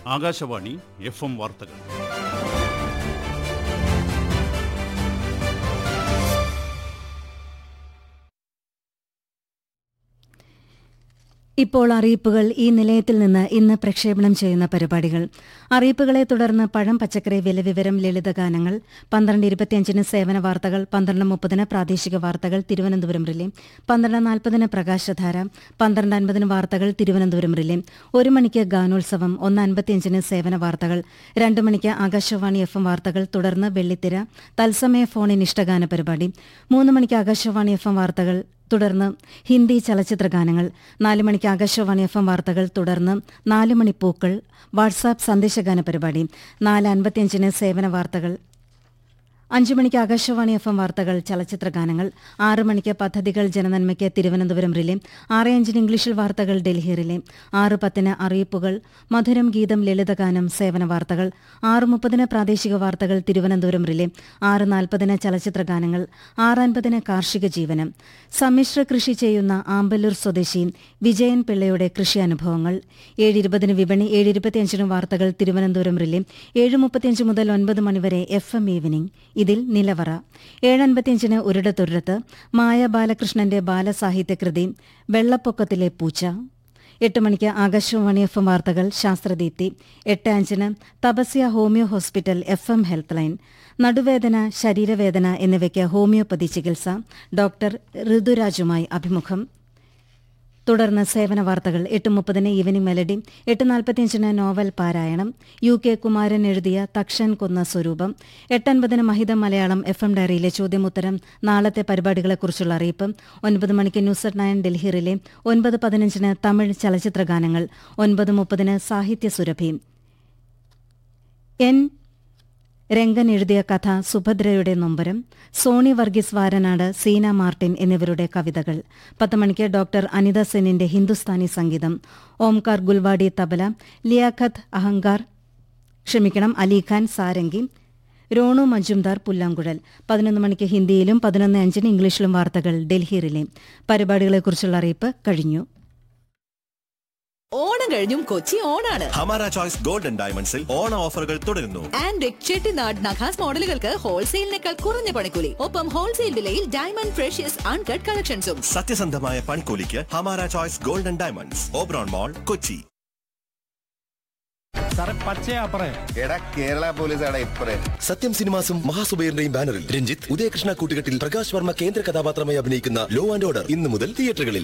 Akashvani F M വാർത്തകൾ ഇപ്പോൾ അറിയിപ്പുകൾ ഈ നിലയത്തിൽ നിന്ന് ഇന്ന് പ്രക്ഷേപണം ചെയ്യുന്ന പരിപാടികൾ അറിയിപ്പുകളെ തുടർന്ന് പഴം പച്ചക്കറി വില വിവരം ലളിതഗാനങ്ങൾ പന്ത്രണ്ട് ഇരുപത്തിയഞ്ചിന് സേവന വാർത്തകൾ പന്ത്രണ്ട് മുപ്പതിന് പ്രാദേശിക വാർത്തകൾ തിരുവനന്തപുരം റിലേ പന്ത്രണ്ട് നാൽപ്പതിന് പ്രകാശധാര പന്ത്രണ്ട് അൻപതിന് വാർത്തകൾ തിരുവനന്തപുരം റിലേ ഒരു മണിക്ക് ഗാനോത്സവം ഒന്ന് അൻപത്തിയഞ്ചിന് സേവന വാർത്തകൾ രണ്ട് മണിക്ക് ആകാശവാണി എഫ് എം വാർത്തകൾ തുടർന്ന് വെള്ളിത്തിര തത്സമയ ഫോണിൻ ഇഷ്ടഗാന പരിപാടി മൂന്ന് മണിക്ക് ആകാശവാണി എഫ് എം വാർത്തകൾ തുടർന്ന് ഹിന്ദി ചലച്ചിത്ര ഗാനങ്ങൾ നാല് മണിക്ക് ആകാശവാണി എഫ് എം വാർത്തകൾ തുടർന്ന് നാല് മണി പൂക്കൾ വാട്സാപ്പ് സന്ദേശഗാന പരിപാടി നാല് അൻപത്തിയഞ്ചിന് സേവന വാർത്തകൾ അഞ്ചു മണിക്ക് ആകാശവാണി എഫ് എം വാർത്തകൾ ചലച്ചിത്ര ഗാനങ്ങൾ ആറ് മണിക്ക് പദ്ധതികൾ ജനനന്മയ്ക്ക് തിരുവനന്തപുരം റിലേ ആറ് അഞ്ചിന് ഇംഗ്ലീഷിൽ വാർത്തകൾ ഡൽഹി റിലേ ആറ് പത്തിന് അറിയിപ്പുകൾ മധുരം ഗീതം ലളിതഗാനം സേവന വാർത്തകൾ ആറ് മുപ്പതിന് പ്രാദേശിക വാർത്തകൾ തിരുവനന്തപുരം റിലേ ആറ് നാൽപ്പതിന് ചലച്ചിത്ര ഗാനങ്ങൾ ആറ് അൻപതിന് കാർഷിക ജീവനം സമ്മിശ്ര കൃഷി ചെയ്യുന്ന ആമ്പല്ലൂർ സ്വദേശി വിജയൻ പിള്ളയുടെ കൃഷി അനുഭവങ്ങൾ ഏഴ് ഇരുപതിന് വിപണി ഏഴ് ഇരുപത്തിയഞ്ചിന് വാർത്തകൾ തിരുവനന്തപുരം റിലേ ഏഴ് മുപ്പത്തിയഞ്ച് മുതൽ ഒൻപത് മണിവരെ എഫ് എം ഈവനിംഗ് ഇതിൽ നിലവറ ഏഴൻപത്തിയഞ്ചിന് ഒരിടത്തൊരിടത്ത് മായ ബാലകൃഷ്ണന്റെ ബാലസാഹിത്യകൃതി വെള്ളപ്പൊക്കത്തിലെ പൂച്ച എട്ട് മണിക്ക് ആകാശവാണി എഫ് എം വാർത്തകൾ ശാസ്ത്രദീപ്തി എട്ട് അഞ്ചിന് Tapasya homoeo hospital F M health line നടുവേദന ശരീരവേദന എന്നിവയ്ക്ക് ഹോമിയോപ്പതി ചികിത്സ ഡോക്ടർ ഋതുരാജുമായി അഭിമുഖം തുടർന്ന് സേവന വാർത്തകൾ എട്ട് മുപ്പതിന് ഈവനിംഗ് മെലഡി എട്ട് നാൽപ്പത്തിയഞ്ചിന് നോവൽ പാരായണം യു കെ കുമാരൻ എഴുതിയ തക്ഷൻ കൊന്ന സ്വരൂപം എട്ടൻപതിന് മഹിത മലയാളം എഫ് എം ഡയറിയിലെ ചോദ്യമുത്തരം നാളത്തെ പരിപാടികളെക്കുറിച്ചുള്ള അറിയിപ്പ് ഒൻപത് മണിക്ക് ന്യൂസ് അറ്റ് നയൻ ഡൽഹിയിലെ ഒൻപത് പതിനഞ്ചിന് തമിഴ് ചലച്ചിത്ര ഗാനങ്ങൾ ഒൻപത് മുപ്പതിന് സാഹിത്യ സുരഭി എൻ രംഗൻ എഴുതിയ കഥ സുഭദ്രയുടെ നൊമ്പരം സോണി വർഗീസ് വാരനാട് സീന മാർട്ടിൻ എന്നിവരുടെ കവിതകൾ പത്ത് മണിക്ക് ഡോക്ടർ അനിത സെന്നിന്റെ ഹിന്ദുസ്ഥാനി സംഗീതം ഓംകാർ ഗുൽവാടി തബല ലിയാഖത്ത് അഹങ്കാർ ക്ഷമിക്കണം അലിഖാൻ സാരംഗി രോണു മജുംദാർ പുല്ലാങ്കുഴൽ പതിനൊന്ന് മണിക്ക് ഹിന്ദിയിലും പതിനൊന്ന് അഞ്ചിന് ഇംഗ്ലീഷിലും വാർത്തകൾ ഡൽഹിയിലെ പരിപാടികളെക്കുറിച്ചുള്ള അറിയിപ്പ് കഴിഞ്ഞു ഓണം കഴിഞ്ഞും കൊച്ചി ഓണാണ് ഹമാര ചോയ്സ് ഗോൾഡൻ ഡയമണ്ട്സിൽ ഓണ ഓഫറുകൾ തുടരുന്നു ആൻഡ് ചെട്ടിനാട് നഖാസ് മോഡലുകൾക്ക് ഹോൾസെയിലിനേക്കാൾ കുറഞ്ഞ പണിക്കൂലി ഒപ്പം ഹോൾസെയിൽ വിലയിൽ ഡയമണ്ട് ഫ്രഷ്യസ് അൺകട്ട് കളക്ഷൻസും സത്യസന്ധമായ പൺകൂലിക്ക് Hamara choice golden diamonds Oberon mall Kochi സാറേ പച്ചയാ പറയ എടാ കേരള പോലീസ് അവിടെ ഇപ്പറേ സത്യം സിനിമാസും മഹാസുബൈറിന്റെയും ബാനറിൽ രഞ്ജിത്ത് ഉദയകൃഷ്ണ കൂട്ടുകെട്ടിൽ പ്രകാശ് വർമ്മ കേന്ദ്ര കഥാപാത്രമായി അഭിനയിക്കുന്ന ലോ ആൻഡ് ഓർഡർ ഇന്നു മുതൽ തിയേറ്ററുകളിൽ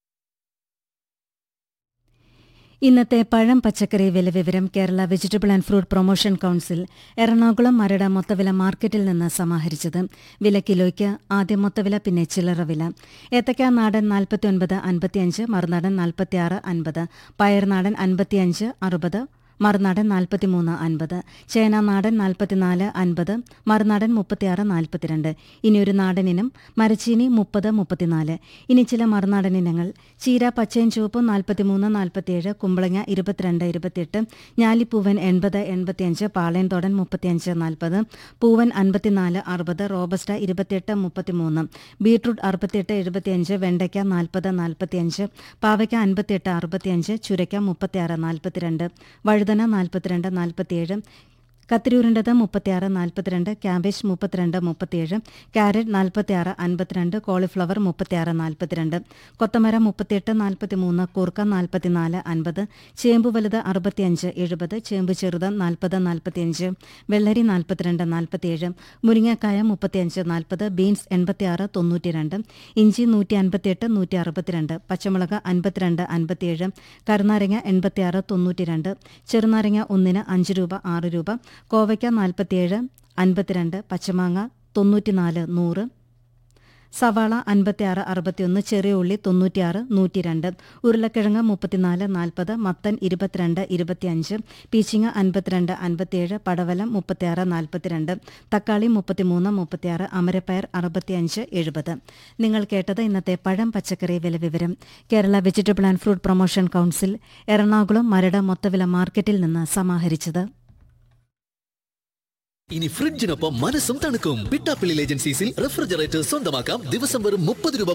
ഇന്നത്തെ പഴം പച്ചക്കറി വില വിവരം Kerala vegetable and fruit promotion council Ernakulam Maradu മൊത്തവില മാർക്കറ്റിൽ നിന്ന് സമാഹരിച്ചത് വില കിലോയ്ക്ക് ആദ്യം മൊത്തവില പിന്നെ ചില്ലറ വില ഏത്തക്ക നാടൻ നാൽപ്പത്തി ഒൻപത് അൻപത്തിയഞ്ച് മറുനാടൻ നാൽപ്പത്തിയാറ് അൻപത് പയർനാടൻ അൻപത്തിയഞ്ച് അറുപത് മറുനാടൻ നാൽപ്പത്തിമൂന്ന് അൻപത് ചേന നാടൻ നാൽപ്പത്തിനാല് അൻപത് മറുനാടൻ മുപ്പത്തിയാറ് നാൽപ്പത്തിരണ്ട് ഇനി ഒരു നാടൻ ഇനം മരച്ചീനി മുപ്പത് മുപ്പത്തിനാല് ഇനി ചില മറുനാടൻ ഇനങ്ങൾ ചീര പച്ചയും ചുവപ്പും നാൽപ്പത്തിമൂന്ന് നാൽപ്പത്തിയേഴ് കുമ്പളങ്ങ ഇരുപത്തിരണ്ട് ഇരുപത്തിയെട്ട് ഞാലിപ്പൂവൻ എൺപത് എൺപത്തിയഞ്ച് പാളയംതോടൻ മുപ്പത്തിയഞ്ച് നാൽപ്പത് പൂവൻ അൻപത്തിനാല് അറുപത് റോബസ്റ്റ ഇരുപത്തിയെട്ട് മുപ്പത്തിമൂന്ന് ബീട്രൂട്ട് അറുപത്തിയെട്ട് എഴുപത്തിയഞ്ച് വെണ്ടയ്ക്ക നാൽപ്പത് നാൽപ്പത്തിയഞ്ച് പാവയ്ക്ക അൻപത്തിയെട്ട് അറുപത്തിയഞ്ച് ചുരയ്ക്ക മുപ്പത്തിയാറ് നാൽപ്പത്തിരണ്ട് വഴുതന നാൽപ്പത്തിരണ്ട് നാൽപ്പത്തിയേഴ് കത്തിരൂരിൻ്റെത് മുപ്പത്തിയാറ് നാൽപ്പത്തിരണ്ട് ക്യാബേജ് മുപ്പത്തിരണ്ട് മുപ്പത്തിയേഴ് ക്യാരറ്റ് നാൽപ്പത്തിയാറ് അൻപത്തിരണ്ട് കോളിഫ്ലവർ മുപ്പത്തിയാറ് നാൽപ്പത്തിരണ്ട് കൊത്തമര മുപ്പത്തിയെട്ട് നാൽപ്പത്തിമൂന്ന് കൂർക്ക നാൽപ്പത്തിനാല് അൻപത് ചേമ്പ് വലുത് അറുപത്തിയഞ്ച് എഴുപത് ചേമ്പ് ചെറുത് നാൽപ്പത് നാൽപ്പത്തിയഞ്ച് വെള്ളരി നാൽപ്പത്തിരണ്ട് നാൽപ്പത്തിയേഴ് മുരിങ്ങക്കായ മുപ്പത്തിയഞ്ച് നാൽപ്പത് ബീൻസ് എൺപത്തിയാറ് തൊണ്ണൂറ്റിരണ്ട് ഇഞ്ചി നൂറ്റി അൻപത്തിയെട്ട് നൂറ്റി അറുപത്തിരണ്ട് പച്ചമുളക് അൻപത്തിരണ്ട് അൻപത്തിയേഴ് കരുനാരങ്ങ എൺപത്തിയാറ് തൊണ്ണൂറ്റിരണ്ട് ചെറുനാരങ്ങ ഒന്നിന് അഞ്ച് രൂപ ആറ് രൂപ കോവയ്ക്ക നാൽപ്പത്തിയേഴ് അൻപത്തിരണ്ട് പച്ചമാങ്ങ തൊണ്ണൂറ്റിനാല് നൂറ് സവാള അൻപത്തിയാറ് അറുപത്തിയൊന്ന് ചെറിയ ഉള്ളി തൊണ്ണൂറ്റിയാറ് നൂറ്റിരണ്ട് ഉരുളക്കിഴങ്ങ് മുപ്പത്തിനാല് നാൽപ്പത് മത്തൻ ഇരുപത്തിരണ്ട് ഇരുപത്തിയഞ്ച് പീച്ചിങ്ങ അൻപത്തിരണ്ട് അൻപത്തിയേഴ് പടവലം മുപ്പത്തിയാറ് നാൽപ്പത്തിരണ്ട് തക്കാളി മുപ്പത്തിമൂന്ന് മുപ്പത്തിയാറ് അമരപ്പയർ അറുപത്തിയഞ്ച് എഴുപത് നിങ്ങൾ കേട്ടത് ഇന്നത്തെ പഴം പച്ചക്കറി വില വിവരം Kerala vegetable and fruit promotion council Ernakulam Maradu മൊത്തവില മാർക്കറ്റിൽ നിന്ന് സമാഹരിച്ചത് ഇനി ഫ്രിഡ്ജിനൊപ്പം മനസ്സും തണുക്കും പിട്ടാപ്പിള്ളി ഏജൻസീസിൽ റെഫ്രിജറേറ്റർ സ്വന്തമാക്കാം ദിവസം വെറും മുപ്പത് രൂപ